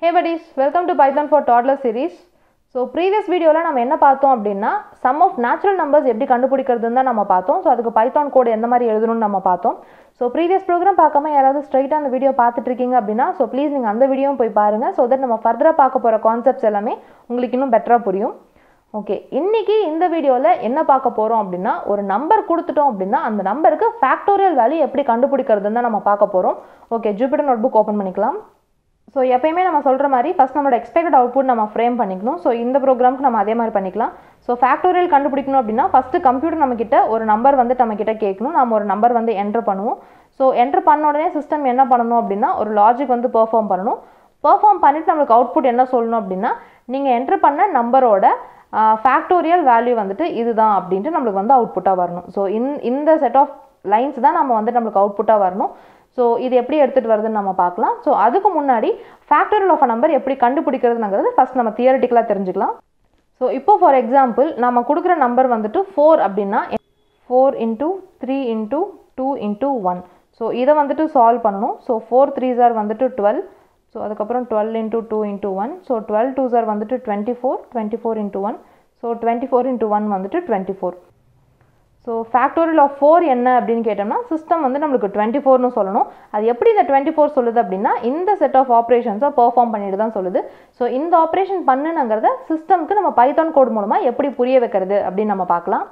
hey buddies welcome to Python for toddler series so previous வீடியோவில் நம்ம என்ன பார்த்தோம் அப்படின்னா சம் ஆஃப் நேச்சுரல் நம்பர்ஸ் எப்படி கண்டுபிடிக்கிறதுன்னு தான் நம்ம பார்த்தோம் ஸோ அதுக்கு பைத்தான் கோட் எந்த மாதிரி எழுதணும்னு நம்ம பார்த்தோம் ஸோ ப்ரீவியஸ் ப்ரோக்ராம் பார்க்காம யாராவது ஸ்ட்ரைட்டாக அந்த வீடியோ பார்த்துட்டு இருக்கீங்க அப்படின்னா ஸோ ப்ளீஸ் நீங்கள் அந்த வீடியோவும் போய் பாருங்கள் ஸோ தட் நம்ம ஃபர்தராக பார்க்க போகிற கான்செப்ட்ஸ் எல்லாமே உங்களுக்கு இன்னும் பெட்டராக புரியும் ஓகே இன்னைக்கு இந்த வீடியோவில் என்ன பார்க்க போகிறோம் அப்படின்னா ஒரு நம்பர் கொடுத்துட்டோம் அப்படின்னா அந்த நம்பருக்கு ஃபேக்டோரியல் வேல்யூ எப்படி கண்டுபிடிக்கிறதுன்னு தான் நம்ம பார்க்க போகிறோம் okay Jupyter notebook open பண்ணிக்கலாம் ஸோ எப்பயுமே நம்ம சொல்கிற மாதிரி ஃபஸ்ட் நம்மளோட எக்ஸ்பெக்டட் அவுட்புட் நம்ம ஃப்ரேம் பண்ணிக்கணும் ஸோ இந்த ப்ரோக்ராம்க்கு நம்ம அதே மாதிரி பண்ணிக்கலாம் ஸோ ஃபேக்டோரியல் கண்டுபிடிக்கணும் அப்படின்னா ஃபஸ்ட்டு கம்ப்யூட்டர் நம்மக்கிட்ட ஒரு நம்பர் வந்து நம்மக்கிட்ட கேட்கணும் நம்ம ஒரு நம்பர் வந்து என்டர் பண்ணுவோம் ஸோ என்டர் பண்ண உடனே சிஸ்டம் என்ன பண்ணணும் அப்படின்னா ஒரு லாஜிக் வந்து பெர்ஃபார்ம் பண்ணணும் பெர்ஃபார்ம் பண்ணிவிட்டு நம்மளுக்கு அவுட்புட் என்ன சொல்லணும் அப்படின்னா நீங்கள் என்டர் பண்ண நம்பரோட ஃபேக்டோரியல் வேல்யூ வந்துட்டு இதுதான் அப்படின்ட்டு நம்மளுக்கு வந்து அவுட்புட்டாக வரணும் ஸோ இன் இந்த செட் ஆஃப் லைன்ஸ் தான் நம்ம வந்து நம்மளுக்கு அவுட்புட்டாக வரணும் ஸோ இது எப்படி எடுத்துகிட்டு வருதுன்னு நம்ம பார்க்கலாம் ஸோ அதுக்கு முன்னாடி ஃபேக்டரியல் ஆஃப் அ நம்பர் எப்படி கண்டுபிடிக்கிறதுங்கிறது ஃபஸ்ட் நம்ம தியரட்டிக்கலாக தெரிஞ்சுக்கலாம் ஸோ இப்போ ஃபார் எக்ஸாம்பிள் நம்ம கொடுக்குற நம்பர் வந்துட்டு ஃபோர் அப்படின்னா four into three into two into one so இதை வந்துட்டு சால்வ் பண்ணணும் ஸோ ஃபோர் த்ரீ சார் வந்துட்டு டுவெல் ஸோ அதுக்கப்புறம் twelve into two into one so twelve two சார் வந்துட்டு twenty four twenty four into one so twenty four into one வந்துட்டு twenty four so factorial of four என்ன அப்படின்னு கேட்டோம்னா சிஸ்டம் வந்து நம்மளுக்கு டுவெண்ட்டி ஃபோர்னு சொல்லணும் அது எப்படி இந்த டுவெண்ட்டி ஃபோர் சொல்லுது அப்படின்னா இந்த செட் ஆஃப் ஆப்ரேஷன்ஸை பெர்ஃபார்ம் பண்ணிட்டு தான் சொல்லுது ஸோ இந்த ஆப்ரேஷன் பண்ணுங்கிறத சிஸ்டம்க்கு நம்ம பைத்தான் கோட் மூலமாக எப்படி புரிய வைக்கிறது அப்படின்னு நம்ம பார்க்கலாம்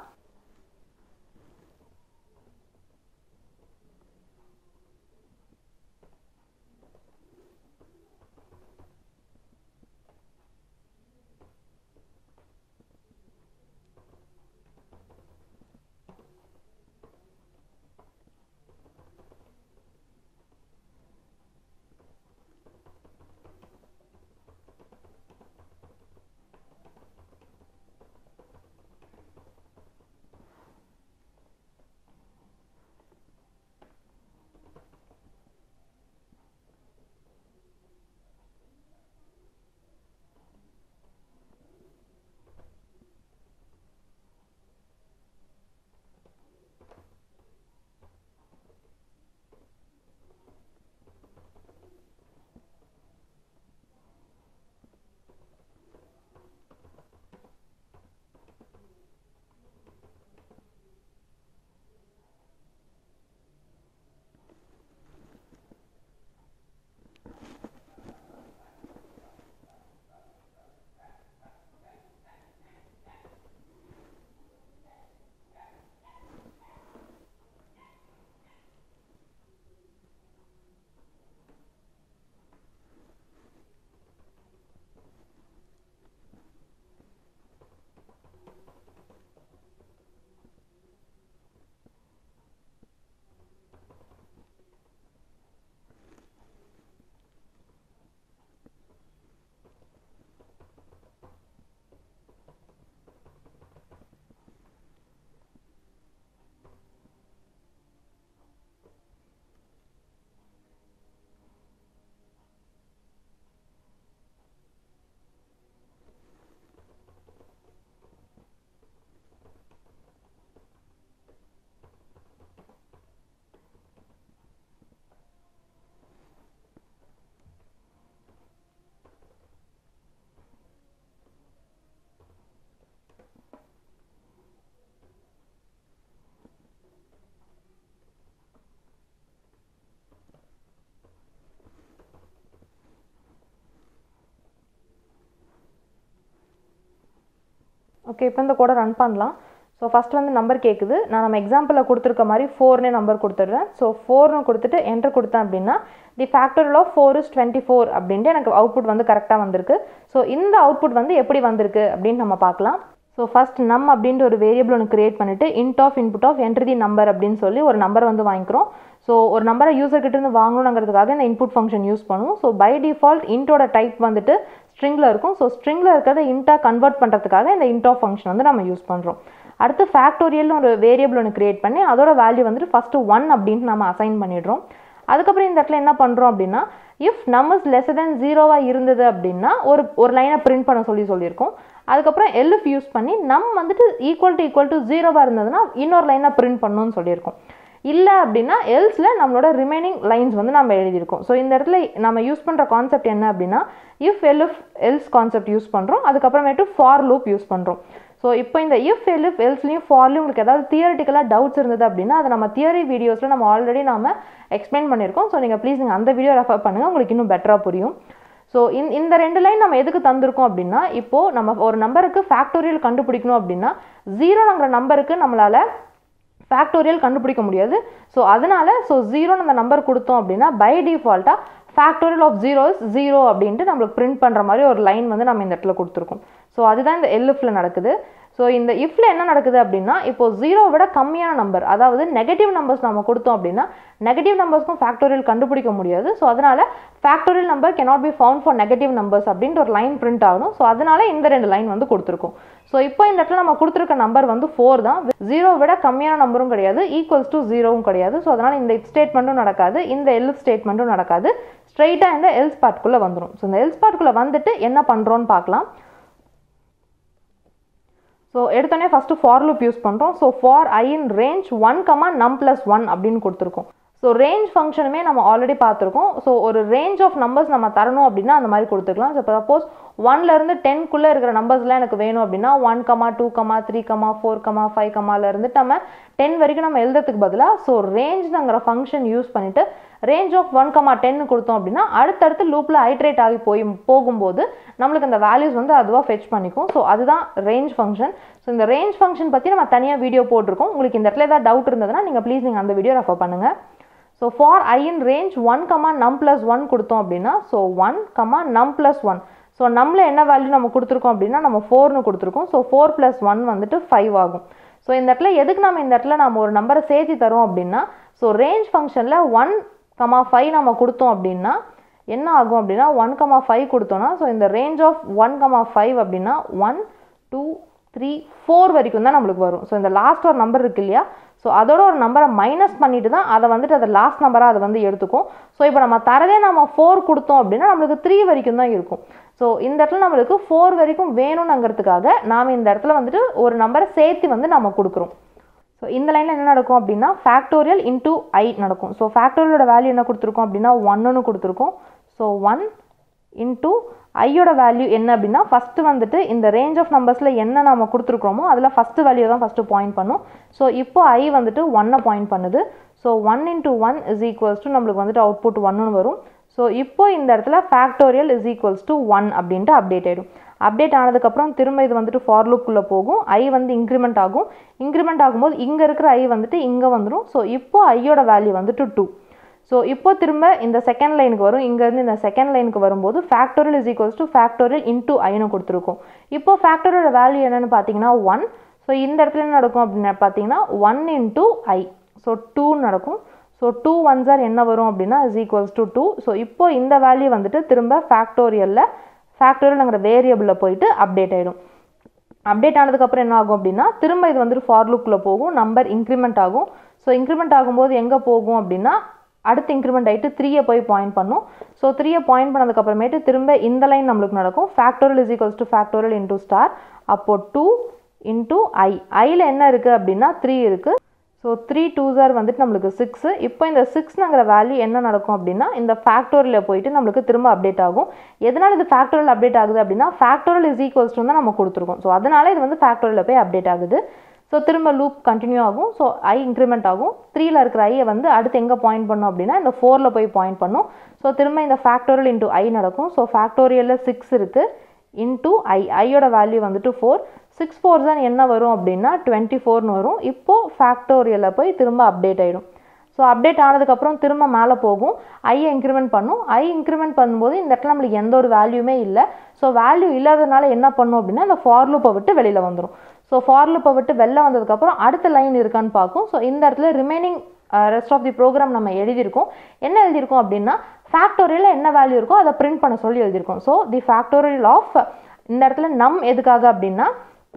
ஓகே இப்போ இந்த கூட ரன் பண்ணலாம் ஸோ ஃபஸ்ட் வந்து நம்பர் கேட்குது நான் நம்ம எக்ஸாம்பிளில் கொடுத்துருக்க மாதிரி ஃபோர்னே நம்பர் கொடுத்துட்றேன் ஸோ ஃபோர்னு கொடுத்துட்டு என்டர் கொடுத்தேன் அப்படின்னா the factorial of four is twenty four அப்படின்ட்டு எனக்கு அவுட்புட் வந்து கரெக்டாக வந்திருக்கு ஸோ இந்த அவுட்புட் வந்து எப்படி வந்திருக்கு அப்படின்னு நம்ம பார்க்கலாம் ஸோ ஃபஸ்ட் நம் அப்படின்ட்டு ஒரு வேரியபிள் ஒன்று கிரியேட் பண்ணிவிட்டு int of input of enter the number அப்படின்னு சொல்லி ஒரு நம்பர் வந்து வாங்கிக்கிறோம் ஸோ ஒரு நம்பரை யூசர்கிட்ட இருந்து வாங்கணுங்கிறதுக்காக இந்த இன்புட் ஃபங்க்ஷன் யூஸ் பண்ணுவோம் ஸோ பை டிஃபால்ட் இன்ட்டோட டைப் வந்துட்டு ஸ்ட்ரிங்கில் இருக்கும் ஸோ ஸ்ட்ரிங்கில் இருக்கிறத இன்ட்டாக கன்வெர்ட் பண்ணுறதுக்காக இந்த இன்ட் ஆஃப் ஃபங்க்ஷன் வந்து நம்ம யூஸ் பண்ணுறோம் அடுத்து ஃபேக்டோரியல்னு ஒரு வேரியபிள் ஒன்று கிரியேட் பண்ணி அதோட வேல்யூ வந்துட்டு ஃபஸ்ட்டு ஒன் அப்படின்ட்டு நம்ம அசைன் பண்ணிடுறோம் அதுக்கப்புறம் இந்த இடத்துல என்ன பண்ணுறோம் அப்படின்னா இஃப் நம்பர்ஸ் லெஸ் தென் ஜீரோவாக இருந்தது அப்படின்னா ஒரு ஒரு லைனை பிரிண்ட் பண்ண சொல்லி சொல்லியிருக்கோம் அதுக்கப்புறம் எல்எஃப் யூஸ் பண்ணி நம் வந்துட்டு ஈக்குவல் டு ஈக்குவல் டு ஜீரோவாக இருந்ததுன்னா இன்னொரு லைனை பிரிண்ட் பண்ணணும்னு சொல்லியிருக்கோம் இல்லை அப்படின்னா எல்ஸில் நம்மளோட ரிமைனிங் லைன்ஸ் வந்து நம்ம எழுதியிருக்கோம் ஸோ இந்த இடத்துல நம்ம யூஸ் பண்ணுற கான்செப்ட் என்ன அப்படின்னா if elif else concept use பண்ணுறோம் அதுக்கப்புறமேட்டு ஃபார் லூப் யூஸ் பண்ணுறோம் ஸோ இப்போ இந்த இஃப் எல்ஃப் எல்ஸ்லையும் ஃபார்லையும் உங்களுக்கு ஏதாவது தியரிட்டிக்கலாக டவுட்ஸ் இருந்தது அப்படின்னா அதை நம்ம தியரி வீடியோஸில் நம்ம ஆல்ரெடி நம்ம எக்ஸ்பிளைன் பண்ணியிருக்கோம் ஸோ நீங்கள் ப்ளீஸ் நீங்கள் அந்த வீடியோ ரெஃபர் பண்ணுங்கள் உங்களுக்கு இன்னும் பெட்டராக புரியும் ஸோ இந் இந்த ரெண்டு லைன் நம்ம எதுக்கு தந்திருக்கோம் அப்படின்னா இப்போது நம்ம ஒரு நம்பருக்கு ஃபேக்டோரியல் கண்டுபிடிக்கணும் அப்படின்னா ஜீரோங்கிற நம்பருக்கு நம்மளால் ஃபேக்டோரியல் கண்டுபிடிக்க முடியாது ஸோ அதனால ஸோ ஜீரோன்னு அந்த நம்பர் கொடுத்தோம் அப்படின்னா பை டிஃபால்ட்டாக factorial of zero is zero அப்படின்ட்டு நம்மளுக்கு பிரிண்ட் பண்ணுற மாதிரி ஒரு லைன் வந்து நம்ம இந்த இடத்துல கொடுத்துருக்கோம் ஸோ அதுதான் இந்த எல்எஃப்ல நடக்குது ஸோ இந்த இஃப்ல என்ன நடக்குது அப்படின்னா இப்போ ஜீரோ விட கம்மியான நம்பர் அதாவது நெகட்டிவ் நம்பர்ஸ் நம்ம கொடுத்தோம் அப்படின்னா நெகட்டிவ் நம்பர்ஸ்க்கும் ஃபேக்டோரியல் கண்டுபிடிக்க முடியாது ஸோ அதனால factorial number cannot be found for negative numbers அப்படின்ற ஒரு லைன் பிரிண்ட் ஆகணும் ஸோ அதனால இந்த ரெண்டு லைன் வந்து கொடுத்துருக்கோம் ஸோ இப்போ இந்த இடத்துல நம்ம கொடுத்துருக்க நம்பர் வந்து ஃபோர் தான் ஜீரோ விட கம்மியான நம்பரும் கிடையாது ஈக்குவல்ஸ் டு ஜீரோவும் கிடையாது ஸோ அதனால இந்த இட் ஸ்டேட்மெண்ட்டும் நடக்காது இந்த எல் ஸ்டேட்மெண்ட்டும் நடக்காது ஸ்ட்ரைட்டாக இந்த எல்ஸ் பார்ட்குள்ளே வந்துடும் ஸோ இந்த எல்ஸ் பார்ட்குள்ளே வந்துட்டு என்ன பண்ணுறோன்னு பார்க்கலாம் ஸோ எடுத்தோடனே ஃபஸ்ட்டு ஃபார் லூப் யூஸ் பண்ணுறோம் so for I in range one comma num plus one அப்படின்னு கொடுத்துருக்கோம் ஸோ ரேஞ்ச் ஃபங்க்ஷனுமே நம்ம ஆல்ரெடி பார்த்துருக்கோம் ஸோ ஒரு ரேஞ்ச் ஆஃப் நம்பர்ஸ் நம்ம தரணும் அப்படின்னா அந்த மாதிரி கொடுத்துக்கலாம் ஸோ இப்போ சப்போஸ் ஒன்லேருந்து டென்க்குள்ளே இருக்கிற நம்பர்ஸ்லாம் எனக்கு வேணும் அப்படின்னா one comma two comma three comma four comma five கமாலேருந்து நம்ம டென் வரைக்கும் நம்ம எழுதுறதுக்கு பதிலாக ஸோ ரேஞ்ச்ங்கிற ஃபங்க்ஷன் யூஸ் பண்ணிவிட்டு range of one comma ten கொடுத்தோம் அப்படின்னா அடுத்தடுத்து லூப்பில் ஹைட்ரேட் ஆகி போய் போகும்போது நம்மளுக்கு அந்த வேல்யூஸ் வந்து அதுவாக ஃபெச் பண்ணிக்கும் ஸோ அதுதான் ரேஞ்ச் ஃபங்க்ஷன் ஸோ இந்த ரேஞ்ச் ஃபங்க்ஷன் பற்றி நம்ம தனியாக வீடியோ போட்டிருக்கோம் உங்களுக்கு இந்த இடத்துல ஏதாவது டவுட் இருந்ததுன்னா நீங்கள் ப்ளீஸ் நீங்கள் அந்த வீடியோ ரெஃபர் பண்ணுங்கள் so for I in range one comma num plus one கொடுத்தோம் அப்படின்னா so one comma num plus one so நம்மள என்ன வேல்யூ நம்ம கொடுத்துருக்கோம் அப்படின்னா நம்ம ஃபோர்னு கொடுத்துருக்கோம் ஸோ ஃபோர் ப்ளஸ் ஒன் வந்துட்டு ஃபைவ் ஆகும் ஸோ இந்த இடத்துல எதுக்கு நம்ம இந்த இடத்துல நம்ம ஒரு நம்பரை சேர்த்து தரோம் அப்படின்னா ஸோ ரேஞ்ச் ஃபங்க்ஷனில் ஒன் கமா ஃபைவ் நம்ம கொடுத்தோம் அப்படின்னா என்ன ஆகும் அப்படின்னா ஒன் கமா ஃபைவ் கொடுத்தோம்னா ஸோ இந்த range of one comma five அப்படின்னா ஒன் டூ த்ரீ ஃபோர் வரைக்கும் தான் நம்மளுக்கு வரும் ஸோ இந்த லாஸ்ட் ஒரு நம்பர் இருக்கு இல்லையா ஸோ அதோட ஒரு நம்பரை மைனஸ் பண்ணிட்டு தான் அதை வந்துட்டு அதை லாஸ்ட் நம்பராக அதை வந்து எடுத்துக்கும் ஸோ இப்போ நம்ம தரதே நம்ம ஃபோர் கொடுத்தோம் அப்படின்னா நம்மளுக்கு த்ரீ வரைக்கும் தான் இருக்கும் ஸோ இந்த இடத்துல நம்மளுக்கு ஃபோர் வரைக்கும் வேணும்னுங்கிறதுக்காக நாம் இந்த இடத்துல வந்துட்டு ஒரு நம்பரை சேர்த்து வந்து நம்ம கொடுக்குறோம் ஸோ இந்த லைனில் என்ன நடக்கும் அப்படின்னா ஃபேக்டோரியல் இன்டூ ஐ நடக்கும் ஸோ ஃபேக்டோரியலோட வேல்யூ என்ன கொடுத்துருக்கோம் அப்படின்னா ஒன்னுன்னு கொடுத்துருக்கோம் ஸோ ஒன் இன்டூ ஐயோட வேல்யூ என்ன அப்படின்னா ஃபஸ்ட்டு வந்துட்டு இந்த ரேஞ்ச் ஆஃப் நம்பர்ஸில் என்ன நம்ம கொடுத்துருக்குறோமோ அதில் ஃபஸ்ட்டு வேல்யூ தான் ஃபஸ்ட்டு பாயிண்ட் பண்ணும் ஸோ இப்போ ஐ வந்துட்டு ஒன்னை பாயிண்ட் பண்ணுது so one into one is equals to நம்மளுக்கு வந்துட்டு அவுட்புட் ஒன்னு வரும் ஸோ இப்போ இந்த இடத்துல factorial is equals to one அப்படின்ட்டு அப்டேட் ஆகிடும் அப்டேட் ஆனதுக்கப்புறம் திரும்ப இது வந்துட்டு ஃபார் லுக்குள்ளே போகும் ஐ வந்து இன்க்ரிமெண்ட் ஆகும் இன்க்ரிமெண்ட் ஆகும்போது இங்கே இருக்கிற ஐ வந்துட்டு இங்கே வந்துடும் ஸோ இப்போ ஐயோட வேல்யூ வந்துட்டு டூ ஸோ இப்போ திரும்ப இந்த செகண்ட் லைனுக்கு வரும் இங்கேருந்து இந்த செகண்ட் லைனுக்கு வரும்போது factorial is equals to factorial into ஐன்னு கொடுத்துருக்கோம் இப்போ ஃபேக்டோரியோட வேல்யூ என்னன்னு பார்த்தீங்கன்னா ஒன் ஸோ இந்த இடத்துல என்ன நடக்கும் அப்படின்னு பார்த்தீங்கன்னா one into I so two நடக்கும் ஸோ டூ ஒன் சார் என்ன வரும் அப்படின்னா is equals to two so இப்போ இந்த வேல்யூ வந்துட்டு திரும்ப ஃபேக்டோரியலில் ஃபேக்டோரியல்ங்கிற வேரியபிளில் போயிட்டு அப்டேட் ஆகிடும் அப்டேட் ஆனதுக்கப்புறம் என்ன ஆகும் அப்படின்னா திரும்ப இது வந்துட்டு ஃபார் லுக்கில் போகும் நம்பர் இன்க்ரிமெண்ட் ஆகும் ஸோ இன்க்ரிமெண்ட் ஆகும்போது எங்கே போகும் அப்படின்னா அடுத்து இன்க்ரிமெண்ட் ஆகிட்டு த்ரீயை போய் பாயிண்ட் பண்ணும் ஸோ த்ரீயை பாயிண்ட் பண்ணதுக்கப்புறமேட்டு திரும்ப இந்த லைன் நம்மளுக்கு நடக்கும் factorial is equals to factorial into star அப்போ டூ இன்டூ ஐ ஐயில் என்ன இருக்குது அப்படின்னா த்ரீ இருக்குது ஸோ த்ரீ டூ ஜார் வந்துட்டு நம்மளுக்கு சிக்ஸு இப்போ இந்த சிக்ஸ்னுங்கிற வேல்யூ என்ன நடக்கும் அப்படின்னா இந்த ஃபேக்டோரியலில் போயிட்டு நம்மளுக்கு திரும்ப அப்டேட் ஆகும் எதனால் இது ஃபேக்டோரியல் அப்டேட் ஆகுது அப்படின்னா ஃபேக்டோரியல் இஸ் ஈக்குவல்ஸ் தான் நம்ம கொடுத்துருக்கோம் ஸோ அதனால இது வந்து ஃபேக்டோரியலில் போய் அப்டேட் ஆகுது ஸோ திரும்ப லூப் கண்டினியூ ஆகும் ஸோ ஐ இன்க்ரிமெண்ட் ஆகும் த்ரீல இருக்கிற ஐயை வந்து அடுத்து எங்கே பாயிண்ட் பண்ணோம் அப்படின்னா இந்த ஃபோரில் போய் பாயிண்ட் பண்ணும் ஸோ திரும்ப இந்த ஃபேக்டோரியல் இன்டூ ஐ நடக்கும் ஸோ ஃபேக்டோரியலில் சிக்ஸ் இருக்குது இன்டூ ஐ ஐயோட வேல்யூ வந்துட்டு ஃபோர் சிக்ஸ் ஃபோர் தான் என்ன வரும் அப்படின்னா டுவெண்ட்டி ஃபோர்னு வரும் இப்போது ஃபேக்டோரியலில் போய் திரும்ப அப்டேட் ஆகிடும் ஸோ அப்டேட் ஆனதுக்கப்புறம் திரும்ப மேலே போகும் ஐயை இன்க்ரிமெண்ட் பண்ணும் ஐ இன்க்ரிமெண்ட் பண்ணும்போது இந்த இடத்துல நம்மளுக்கு எந்த ஒரு வேல்யூமே இல்லை ஸோ வேல்யூ இல்லாததுனால என்ன பண்ணும் அப்படின்னா இந்த ஃபார் லூப்பை விட்டு வெளியில் வந்துடும் ஸோ ஃபார் லூப்பை விட்டு வெளில வந்ததுக்கப்புறம் அடுத்த லைன் இருக்கான்னு பார்க்கும் ஸோ இந்த இடத்துல remaining rest of the program நம்ம எழுதியிருக்கோம் என்ன எழுதியிருக்கோம் அப்படின்னா ஃபேக்டோரியலில் என்ன வேல்யூ இருக்கோ அதை பிரிண்ட் பண்ண சொல்லி எழுதியிருக்கோம் ஸோ தி ஃபேக்டோரியல் ஆஃப் இந்த இடத்துல நம் எதுக்காக அப்படின்னா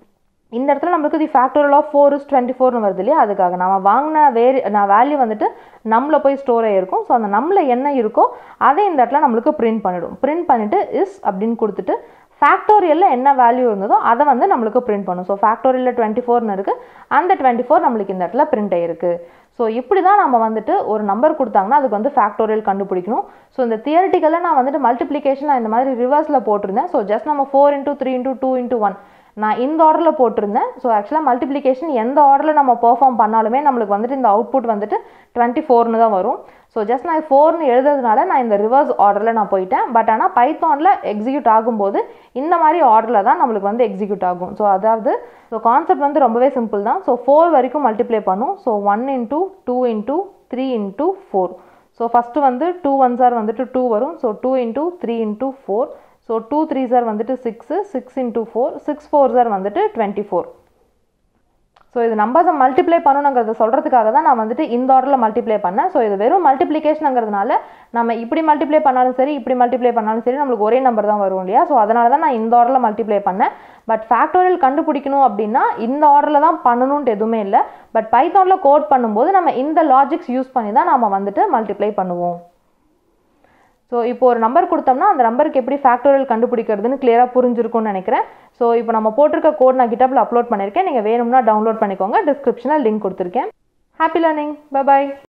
இந்த இடத்துல நம்மளுக்கு the factorial of four is twenty ஃபோர்னு வருது இல்லையா அதுக்காக நம்ம வாங்கின வேறு நான் வேல்யூ வந்துட்டு நம்மள போய் ஸ்டோர் ஆகிருக்கும் ஸோ அந்த நம்மள என்ன இருக்கோ அதை இந்த இடத்துல நம்மளுக்கு பிரிண்ட் பண்ணிடும் பிரிண்ட் பண்ணிவிட்டு இஸ் அப்படின்னு கொடுத்துட்டு ஃபேக்டோரியலில் என்ன வேல்யூ இருந்ததோ அதை வந்து நம்மளுக்கு பிரிண்ட் பண்ணும் ஸோ ஃபேக்டோரியலில் டுவெண்ட்டி ஃபோர்னு இருக்குது அந்த டுவெண்ட்டி ஃபோர் நம்மளுக்கு இந்த இடத்துல பிரிண்ட் ஆயிருக்கு ஸோ இப்படி தான் நம்ம வந்துட்டு ஒரு நம்பர் கொடுத்தாங்கன்னா அதுக்கு வந்து ஃபேக்டோரியல் கண்டுபிடிக்கணும் ஸோ இந்த தியரிட்டிக்கலாக நான் வந்துட்டு மல்டிப்ளிகேஷன் நான் இந்த மாதிரி ரிவர்ஸில் போட்டிருந்தேன் ஸோ ஜஸ்ட் நம்ம four into three into two into one நான் இந்த ஆர்டரில் போட்டிருந்தேன் ஸோ ஆக்சுவலாக மல்டிப்ளிகேஷன் எந்த ஆர்டரில் நம்ம பெர்ஃபார்ம் பண்ணாலுமே நம்மளுக்கு வந்துட்டு இந்த அவுட்புட் வந்துட்டு டுவெண்ட்டி ஃபோர்னு தான் வரும் ஸோ ஜஸ்ட் நான் ஃபோர்னு எழுதுறதுனால நான் இந்த ரிவர்ஸ் ஆர்டரில் நான் போயிட்டேன் பட் ஆனால் பைத்தானில் எக்ஸிக்யூட் ஆகும்போது இந்த மாதிரி ஆர்டரில் தான் நம்மளுக்கு வந்து எக்ஸிக்யூட் ஆகும் ஸோ அதாவது ஸோ கான்செப்ட் வந்து ரொம்பவே சிம்பிள் தான் ஸோ ஃபோர் வரைக்கும் மல்டிப்ளை பண்ணும் so one into two into three into four so first வந்து டூ ஒன் சார் வந்துட்டு டூ வரும் so two into three into four so two three சார் வந்துட்டு six six into four six four சார் வந்துட்டு டுவெண்ட்டி ஃபோர் ஸோ இது நம்பர்ஸை மல்டிப்ளை பண்ணணுங்கிறத சொல்கிறதுக்காக தான் நான் வந்துட்டு இந்த ஆர்டரில் மல்டிப்ளை பண்ணேன் ஸோ இது வெறும் மல்டிப்ளிகேஷனுங்கிறதுனால நம்ம இப்படி மல்டிப்ளை பண்ணாலும் சரி இப்படி மல்டிப்ளை பண்ணாலும் சரி நம்மளுக்கு ஒரே நம்பர் தான் வரும் இல்லையா ஸோ அதனால தான் நான் இந்த ஆர்டரில் மல்டிப்ளை பண்ணேன் பட் ஃபேக்டோரியல் கண்டுபிடிக்கணும் அப்படின்னா இந்த ஆர்டரில் தான் பண்ணணுன்ட்டு எதுவுமே இல்லை பட் பைத்தானில் கோட் பண்ணும்போது நம்ம இந்த லாஜிக்ஸ் யூஸ் பண்ணி தான் நம்ம வந்துட்டு மல்டிப்ளை பண்ணுவோம் ஸோ இப்போ ஒரு நம்பர் கொடுத்தோம்னா அந்த நம்பருக்கு எப்படி ஃபேக்டோரியல் கண்டுபிடிக்கிறதுன்னு கிளியராக புரிஞ்சிருக்கும்னு நினைக்கிறேன் ஸோ இப்போ நம்ம போட்டிருக்க கோட் நான் கிட்டப்பில் அப்லோட் பண்ணியிருக்கேன் நீங்கள் வேணும்னா டவுன்லோட் பண்ணிக்கோங்க டிஸ்கிரிப்ஷனில் லிங்க் கொடுத்துருக்கேன் ஹாப்பி லேர்னிங் பை